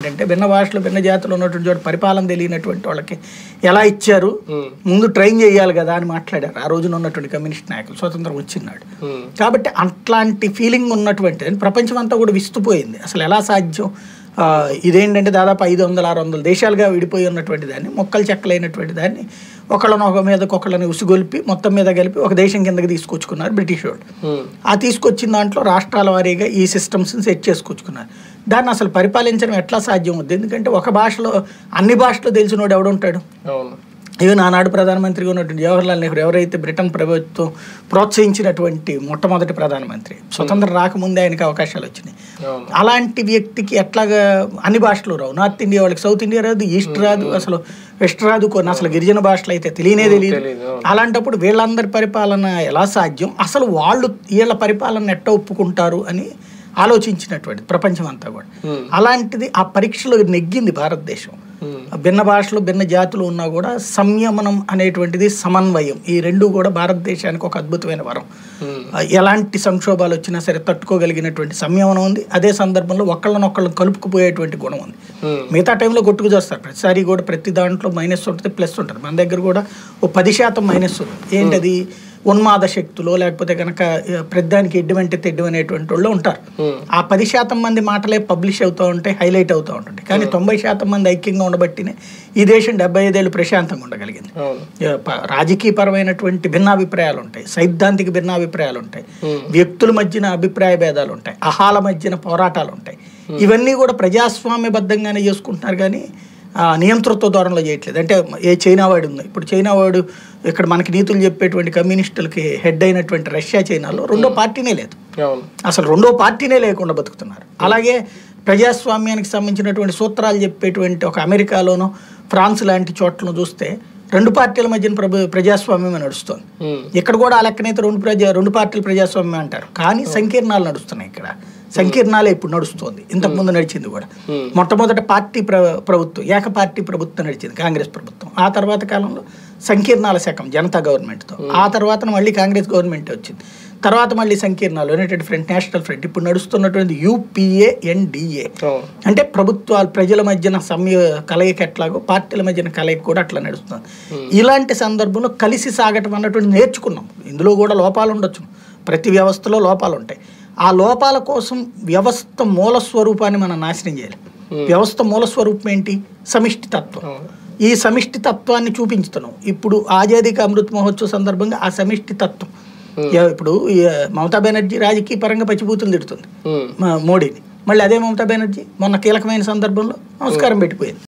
ఏంటంటే భిన్న భాషలు భిన్న జాతులు ఉన్నటువంటి చోట పరిపాలన తెలియనటువంటి వాళ్ళకి ఎలా ఇచ్చారు ఉమ్, ముందు ట్రైన్ చేయాలి కదా అని మాట్లాడారు ఆ రోజున ఉన్నటువంటి కమ్యూనిస్ట్ నాయకులు స్వతంత్రం వచ్చినాడు ఉమ్, కాబట్టి అట్లాంటి ఫీలింగ్ ఉన్నటువంటి ప్రపంచం అంతా కూడా విస్తుపోయింది అసలు ఎలా సాధ్యం ఆ, ఇదేంటంటే దాదాపు ఐదు వందల ఆరు వందల దేశాలుగా విడిపోయి ఉన్నటువంటి దాన్ని మొక్కలు చెక్కలైనటువంటి దాన్ని ఒకళ్ళని ఒక మీదకి ఒకళ్ళని ఉసిగొల్పి మొత్తం మీద కలిపి ఒక దేశం కిందకి తీసుకొచ్చుకున్నారు బ్రిటిష్ వాళ్ళు ఉమ్, ఆ తీసుకొచ్చిన దాంట్లో రాష్ట్రాల వారీగా ఈ సిస్టమ్స్ని సెట్ చేసుకొచ్చుకున్నారు దాన్ని అసలు పరిపాలించడం ఎట్లా సాధ్యం అవుద్ది ఎందుకంటే ఒక భాషలో అన్ని భాషలు తెలిసినోడు ఎవడుంటాడు అవును ఈవెన్ ఆనాడు ప్రధానమంత్రిగా ఉన్నటువంటి జవహర్లాల్ నెహ్రూ ఎవరైతే బ్రిటన్ ప్రభుత్వం ప్రోత్సహించినటువంటి మొట్టమొదటి ప్రధానమంత్రి స్వతంత్రం రాకముందే ఆయనకి అవకాశాలు వచ్చినాయి అవును అలాంటి వ్యక్తికి ఎట్లాగా అన్ని భాషలు రావు నార్త్ ఇండియా వాళ్ళకి సౌత్ ఇండియా రాదు ఈస్ట్ రాదు అసలు వెస్ట్ రాదు కొన్ని అసలు గిరిజన భాషలు అయితే తెలియనే తెలియదు తెలీదు, అవును. అలాంటప్పుడు వీళ్ళందరి పరిపాలన ఎలా సాధ్యం అసలు వాళ్ళు వీళ్ళ పరిపాలన ఎట్ట ఒప్పుకుంటారు అని ఆలోచించినటువంటి ప్రపంచం అంతా కూడా ఉమ్, అలాంటిది ఆ పరీక్షలో నెగ్గింది భారతదేశం ఉమ్, భిన్న భాషలు భిన్న జాతులు ఉన్నా కూడా సంయమనం అనేటువంటిది సమన్వయం ఈ రెండు కూడా భారతదేశానికి ఒక అద్భుతమైన వరం ఉమ్, ఆ, ఎలాంటి సంక్షోభాలు వచ్చినా సరే తట్టుకోగలిగినటువంటి సంయమనం ఉంది అదే సందర్భంలో ఒకళ్ళనొక్కళ్ళని కలుపుకుపోయేటువంటి గుణం ఉంది ఉమ్, మిగతా టైంలో కొట్టుకు చేస్తారు ప్రతిసారి కూడా ప్రతి దాంట్లో మైనస్ ఉంటుంది ప్లస్ ఉంటుంది మన దగ్గర కూడా ఓ పది శాతం మైనస్ ఉంది ఏంటది ఉన్మాద శక్తులు లేకపోతే కనుక ప్రతిదానికి ఎడ్డమంటే తెడ్డు అనేటువంటి వాళ్ళు ఉంటారు ఉమ్, ఆ పది శాతం మంది మాటలే పబ్లిష్ అవుతూ ఉంటాయి హైలైట్ అవుతూ ఉంటుంది కానీ తొంభై శాతం మంది ఐక్యంగా ఉండబట్టినే ఈ దేశం డెబ్బై ఐదేళ్ళు ప్రశాంతంగా ఉండగలిగింది అవును ఏ, ప- రాజకీయపరమైనటువంటి భిన్నాభిప్రాయాలు ఉంటాయి సైద్ధాంతిక భిన్నాభిప్రాయాలు ఉంటాయి ఉమ్, వ్యక్తుల మధ్యన అభిప్రాయ భేదాలు ఉంటాయి అహాల మధ్యన పోరాటాలు ఉంటాయి ఇవన్నీ కూడా ప్రజాస్వామ్యబద్ధంగానే చేసుకుంటున్నారు కానీ ఆ, నియంతృత్వ ధోరణిలో చేయట్లేదు అంటే ఏ చైనా వాడు ఉంది ఇప్పుడు చైనా వాడు ఇక్కడ మనకి నీతులు చెప్పేటువంటి కమ్యూనిస్టులకి హెడ్ అయినటువంటి రష్యా చైనాలో రెండో పార్టీనే లేదు అవును అసలు రెండో పార్టీనే లేకుండా బతుకుతున్నారు అలాగే ప్రజాస్వామ్యానికి సంబంధించినటువంటి సూత్రాలు చెప్పేటువంటి ఒక అమెరికాలోనో ఫ్రాన్స్ లాంటి చోట్లను చూస్తే రెండు పార్టీల మధ్యన ప్రభు ప్రజాస్వామ్యమే నడుస్తుంది ఉమ్, ఇక్కడ కూడా ఆ లెక్కనైతే రెండు ప్రజా రెండు పార్టీల ప్రజాస్వామ్యం అంటారు కానీ సంకీర్ణాలు నడుస్తున్నాయి ఇక్కడ సంకీర్ణాలే ఇప్పుడు నడుస్తుంది ఇంతకుముందు నడిచింది కూడా ఉమ్, మొట్టమొదట పార్టీ ప్ర ప్రభుత్వం ఏక పార్టీ ప్రభుత్వం నడిచింది కాంగ్రెస్ ప్రభుత్వం ఆ తర్వాత కాలంలో సంకీర్ణాల శకం జనతా గవర్నమెంట్తో ఆ తర్వాత మళ్ళీ కాంగ్రెస్ గవర్నమెంట్ వచ్చింది తర్వాత మళ్ళీ సంకీర్ణాలు యునైటెడ్ ఫ్రంట్ నేషనల్ ఫ్రంట్ ఇప్పుడు నడుస్తున్నటువంటి యూపీఏ ఎన్డీఏ అవును అంటే ప్రభుత్వాలు ప్రజల మధ్యన సమయ కలయిక ఎట్లాగో పార్టీల మధ్యన కలయిక కూడా అట్లా నడుస్తుంది ఇలాంటి సందర్భంలో కలిసి సాగటం అన్నటువంటి నేర్చుకున్నాం ఇందులో కూడా లోపాలు ఉండొచ్చు ప్రతి వ్యవస్థలో లోపాలు ఉంటాయి ఆ లోపాల కోసం వ్యవస్థ మూల స్వరూపాన్ని మనం నాశనం చేయాలి వ్యవస్థ మూల స్వరూపం ఏంటి సమిష్టి తత్వం అవును ఈ సమిష్టి తత్వాన్ని చూపించుతున్నాం ఇప్పుడు ఆజాదీకి అమృత్ మహోత్సవ సందర్భంగా ఆ సమిష్టి తత్వం యా- ఇప్పుడు ఈ మమతా బెనర్జీ రాజకీయ పరంగా పచ్చిబూతులు తిడుతుంది ఉమ్. మా- మోడీని మళ్ళీ అదే మమతా బెనర్జీ మొన్న కీలకమైన సందర్భంలో నమస్కారం పెట్టిపోయింది